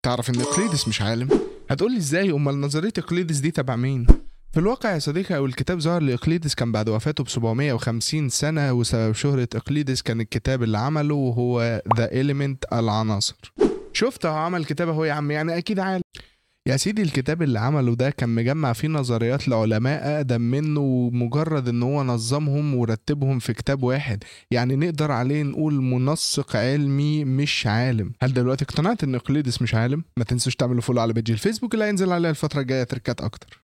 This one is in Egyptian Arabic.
تعرف ان اقليدس مش عالم هتقولي ازاي امال نظريه اقليدس دي تبع مين في الواقع يا صديقي أو الكتاب ظهر لإقليدس كان بعد وفاته ب 750 سنة وسبب شهرة إقليدس كان الكتاب اللي عمله وهو ذا إيليمنت العناصر شفت هو عمل كتاب اهو يا عم يعني أكيد عالم يا سيدي الكتاب اللي عمله ده كان مجمع فيه نظريات لعلماء أقدم منه ومجرد إن هو نظمهم ورتبهم في كتاب واحد يعني نقدر عليه نقول منسق علمي مش عالم هل دلوقتي اقتنعت إن إقليدس مش عالم؟ ما تنسوش تعملوا فولو على بيج الفيسبوك اللي هينزل عليها الفترة الجاية تركات أكتر